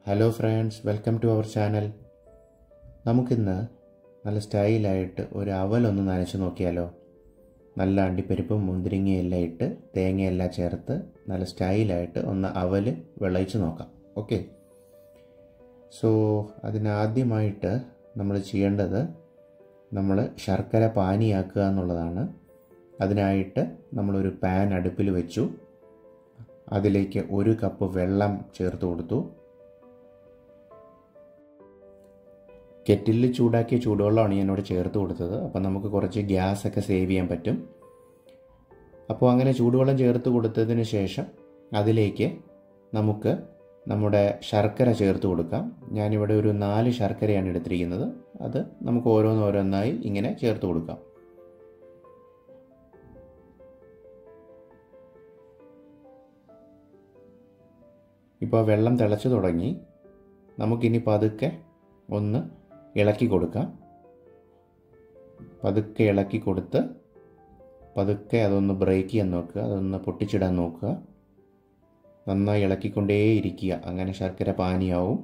hello friends welcome to our channel നമുക്കിന്ന് നല്ല സ്റ്റൈലായിട്ട് ഒരു അവലൊന്ന് നനച്ച് നോക്കിയാലോ നല്ല അണ്ടിപ്പരിപ്പും മുന്തിരിങ്ങയും എല്ലാം ഇട്ട് തേങ്ങയെല്ലാം ചേർത്ത് നല്ല സ്റ്റൈലായിട്ട് ഒന്ന് അവൽ വിളയിച്ച് നോക്കാം ഓക്കെ സോ അതിനാദ്യമായിട്ട് നമ്മൾ ചെയ്യേണ്ടത് നമ്മൾ ശർക്കര പാനിയാക്കുക എന്നുള്ളതാണ് അതിനായിട്ട് നമ്മളൊരു പാൻ അടുപ്പിൽ വെച്ചു അതിലേക്ക് ഒരു കപ്പ് വെള്ളം ചേർത്ത് കൊടുത്തു കെറ്റിലിൽ ചൂടാക്കിയ ചൂടുവെള്ളമാണ് ഞാനിവിടെ ചേർത്ത് കൊടുത്തത് അപ്പം നമുക്ക് കുറച്ച് ഗ്യാസ് ഒക്കെ സേവ് ചെയ്യാൻ പറ്റും അപ്പോൾ അങ്ങനെ ചൂടുവെള്ളം ചേർത്ത് കൊടുത്തതിന് ശേഷം അതിലേക്ക് നമുക്ക് നമ്മുടെ ശർക്കര ചേർത്ത് കൊടുക്കാം ഞാനിവിടെ ഒരു നാല് ശർക്കരയാണ് എടുത്തിരിക്കുന്നത് അത് നമുക്ക് ഓരോന്നോരോന്നായി ഇങ്ങനെ ചേർത്ത് കൊടുക്കാം ഇപ്പോൾ വെള്ളം തിളച്ചു തുടങ്ങി നമുക്കിനി പതുക്കെ ഒന്ന് ഇളക്കി കൊടുക്കാം പതുക്കെ ഇളക്കി കൊടുത്ത് പതുക്കെ അതൊന്ന് ബ്രേക്ക് ചെയ്യാൻ നോക്കുക അതൊന്ന് പൊട്ടിച്ചിടാൻ നോക്കുക നന്നായി ഇളക്കിക്കൊണ്ടേയിരിക്കുക അങ്ങനെ ശർക്കര പാനിയാവും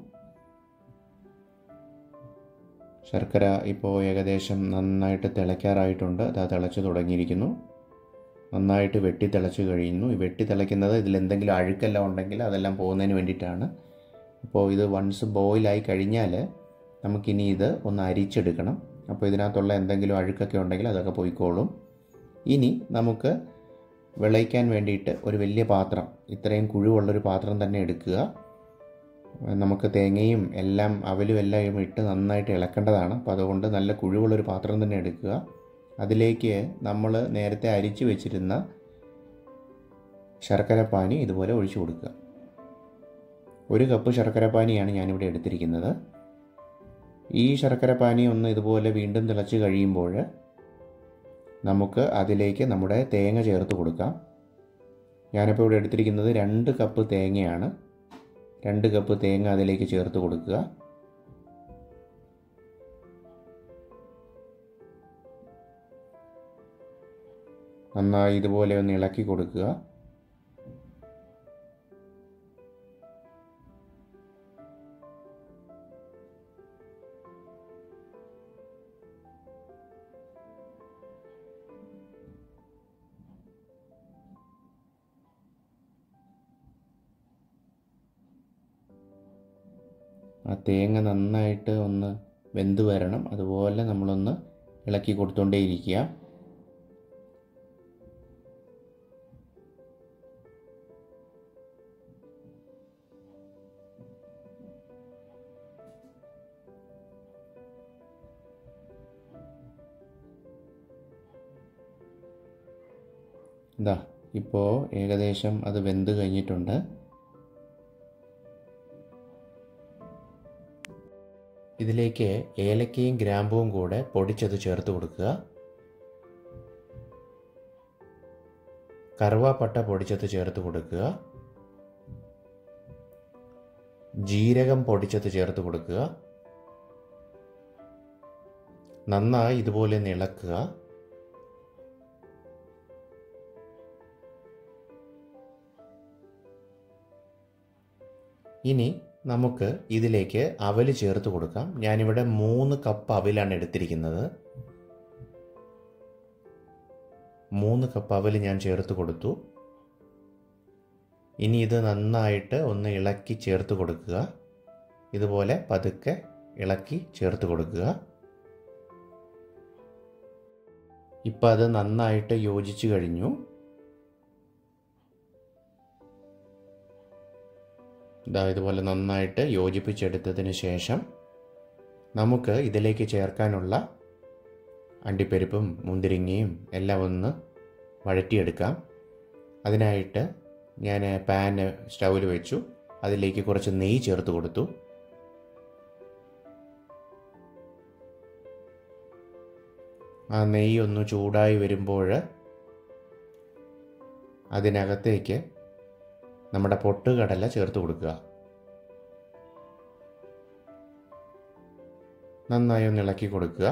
ശർക്കര ഇപ്പോൾ ഏകദേശം നന്നായിട്ട് തിളയ്ക്കാറായിട്ടുണ്ട് അത് തിളച്ച് തുടങ്ങിയിരിക്കുന്നു നന്നായിട്ട് വെട്ടി തിളച്ച് കഴിയുന്നു ഈ വെട്ടി തിളയ്ക്കുന്നത് ഇതിൽ എന്തെങ്കിലും അഴുക്കെല്ലാം ഉണ്ടെങ്കിൽ അതെല്ലാം പോകുന്നതിന് വേണ്ടിയിട്ടാണ് അപ്പോൾ ഇത് വൺസ് ബോയിലായി കഴിഞ്ഞാൽ നമുക്കിനി ഇത് ഒന്ന് അരിച്ചെടുക്കണം അപ്പോൾ ഇതിനകത്തുള്ള എന്തെങ്കിലും അഴുക്കൊക്കെ ഉണ്ടെങ്കിൽ അതൊക്കെ പോയിക്കോളും ഇനി നമുക്ക് വിളയിക്കാൻ വേണ്ടിയിട്ട് ഒരു വലിയ പാത്രം ഇത്രയും കുഴിവുള്ളൊരു പാത്രം തന്നെ എടുക്കുക നമുക്ക് തേങ്ങയും എല്ലാം അവലും എല്ലാം ഇട്ട് നന്നായിട്ട് ഇളക്കേണ്ടതാണ് അപ്പോൾ അതുകൊണ്ട് നല്ല കുഴിവുള്ളൊരു പാത്രം തന്നെ എടുക്കുക അതിലേക്ക് നമ്മൾ നേരത്തെ അരിച്ചു വെച്ചിരുന്ന ശർക്കരപ്പാനി ഇതുപോലെ ഒഴിച്ചു കൊടുക്കുക ഒരു കപ്പ് ശർക്കരപ്പാനിയാണ് ഞാനിവിടെ എടുത്തിരിക്കുന്നത് ഈ ശർക്കരപ്പാനി ഒന്ന് ഇതുപോലെ വീണ്ടും തിളച്ച് കഴിയുമ്പോൾ നമുക്ക് അതിലേക്ക് നമ്മുടെ തേങ്ങ ചേർത്ത് കൊടുക്കാം ഞാനിപ്പോൾ ഇവിടെ എടുത്തിരിക്കുന്നത് രണ്ട് കപ്പ് തേങ്ങയാണ് രണ്ട് കപ്പ് തേങ്ങ അതിലേക്ക് ചേർത്ത് കൊടുക്കുക നന്നായി ഇതുപോലെ ഒന്ന് ഇളക്കി കൊടുക്കുക ആ തേങ്ങ നന്നായിട്ട് ഒന്ന് വെന്ത് വരണം അതുപോലെ നമ്മളൊന്ന് ഇളക്കി കൊടുത്തുകൊണ്ടേയിരിക്കുക ഇതാ ഇപ്പോൾ ഏകദേശം അത് വെന്ത് കഴിഞ്ഞിട്ടുണ്ട് ഇതിലേക്ക് ഏലക്കയും ഗ്രാമ്പുവും കൂടെ പൊടിച്ചത് ചേർത്ത് കൊടുക്കുക കറുവാപ്പട്ട പൊടിച്ചത് ചേർത്ത് കൊടുക്കുക ജീരകം പൊടിച്ചത് ചേർത്ത് കൊടുക്കുക നന്നായി ഇതുപോലെ ഇളക്കുക ഇനി നമുക്ക് ഇതിലേക്ക് അവൽ ചേർത്ത് കൊടുക്കാം ഞാനിവിടെ മൂന്ന് കപ്പ് അവിലാണ് എടുത്തിരിക്കുന്നത് മൂന്ന് കപ്പ് അവൽ ഞാൻ ചേർത്ത് കൊടുത്തു ഇനി ഇത് നന്നായിട്ട് ഒന്ന് ഇളക്കി ചേർത്ത് കൊടുക്കുക ഇതുപോലെ പതുക്കെ ഇളക്കി ചേർത്ത് കൊടുക്കുക ഇപ്പം അത് നന്നായിട്ട് യോജിച്ചു കഴിഞ്ഞു ഇതാ ഇതുപോലെ നന്നായിട്ട് യോജിപ്പിച്ചെടുത്തതിന് ശേഷം നമുക്ക് ഇതിലേക്ക് ചേർക്കാനുള്ള അണ്ടിപ്പരിപ്പും മുന്തിരിങ്ങയും എല്ലാം ഒന്ന് വഴറ്റിയെടുക്കാം അതിനായിട്ട് ഞാൻ പാൻ സ്റ്റൗവിൽ വെച്ചു അതിലേക്ക് കുറച്ച് നെയ്യ് ചേർത്ത് കൊടുത്തു ആ നെയ്യ് ഒന്ന് ചൂടായി വരുമ്പോൾ അതിനകത്തേക്ക് നമ്മുടെ പൊട്ടുകടല ചേർത്ത് കൊടുക്കുക നന്നായി ഒന്ന് ഇളക്കി കൊടുക്കുക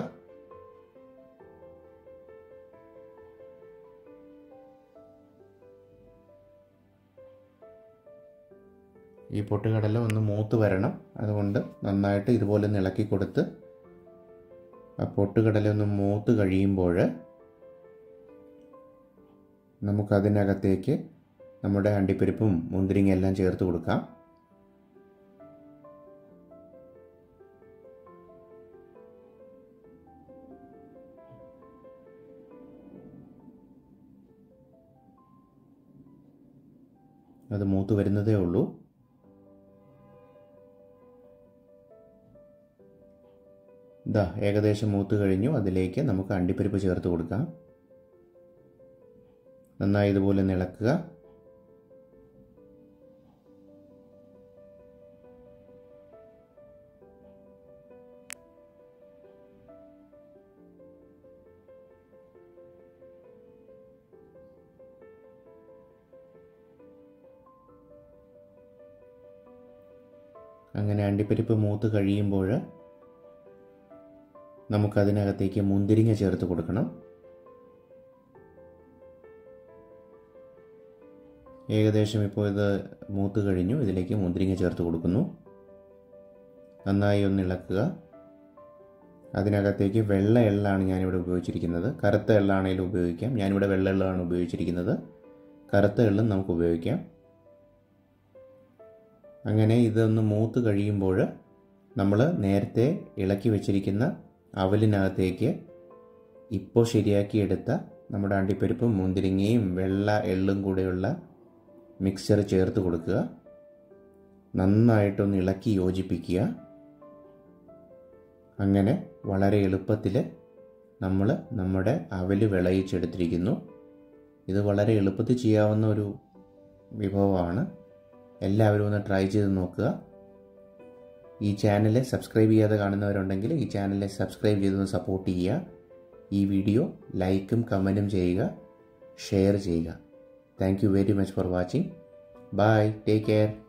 ഈ പൊട്ടുകടല ഒന്ന് മൂത്ത് വരണം അതുകൊണ്ട് നന്നായിട്ട് ഇതുപോലെ ഒന്ന് ഇളക്കി കൊടുത്ത് ആ പൊട്ടുകടല ഒന്ന് മൂത്ത് കഴിയുമ്പോൾ നമുക്കതിനകത്തേക്ക് നമ്മുടെ അണ്ടിപ്പരിപ്പും മുന്തിരിങ്ങ എല്ലാം ചേർത്ത് കൊടുക്കാം അത് മൂത്ത് വരുന്നതേ ഉള്ളൂ ഇതാ ഏകദേശം മൂത്ത് കഴിഞ്ഞു അതിലേക്ക് നമുക്ക് അണ്ടിപ്പരിപ്പ് ചേർത്ത് കൊടുക്കാം നന്നായി ഇതുപോലെ ഇളക്കുക അങ്ങനെ അണ്ടിപ്പരിപ്പ് മൂത്ത് കഴിയുമ്പോൾ നമുക്കതിനകത്തേക്ക് മുന്തിരിങ്ങ ചേർത്ത് കൊടുക്കണം ഏകദേശം ഇപ്പോൾ ഇത് മൂത്ത് കഴിഞ്ഞു ഇതിലേക്ക് മുന്തിരിങ്ങ ചേർത്ത് കൊടുക്കുന്നു നന്നായി ഒന്ന് ഇളക്കുക അതിനകത്തേക്ക് വെള്ള എള്ളാണ് ഞാനിവിടെ ഉപയോഗിച്ചിരിക്കുന്നത് കറുത്ത എള്ളാണെങ്കിലും ഉപയോഗിക്കാം ഞാനിവിടെ വെള്ള എള്ളാണ് ഉപയോഗിച്ചിരിക്കുന്നത് കറുത്ത എള്ളും നമുക്ക് ഉപയോഗിക്കാം അങ്ങനെ ഇതൊന്ന് മൂത്ത് കഴിയുമ്പോൾ നമ്മൾ നേരത്തെ ഇളക്കി വെച്ചിരിക്കുന്ന അവലിനകത്തേക്ക് ഇപ്പോൾ ശരിയാക്കിയെടുത്ത നമ്മുടെ അണ്ടിപ്പരിപ്പും മുന്തിരിങ്ങയും വെള്ള എള്ളും കൂടെയുള്ള മിക്സർ ചേർത്ത് കൊടുക്കുക നന്നായിട്ടൊന്ന് ഇളക്കി യോജിപ്പിക്കുക അങ്ങനെ വളരെ എളുപ്പത്തിൽ നമ്മൾ നമ്മുടെ അവൽ വിളയിച്ചെടുത്തിരിക്കുന്നു ഇത് വളരെ എളുപ്പത്തിൽ ചെയ്യാവുന്ന ഒരു വിഭവമാണ് എല്ലാവരും ഒന്ന് ട്രൈ ചെയ്ത് നോക്കുക ഈ ചാനൽ സബ്സ്ക്രൈബ് ചെയ്യാതെ കാണുന്നവരുണ്ടെങ്കിൽ ഈ ചാനൽ സബ്സ്ക്രൈബ് ചെയ്തൊന്ന് സപ്പോർട്ട് ചെയ്യുക ഈ വീഡിയോ ലൈക്കും കമൻറ്റും ചെയ്യുക ഷെയർ ചെയ്യുക thank you very much for watching bye take care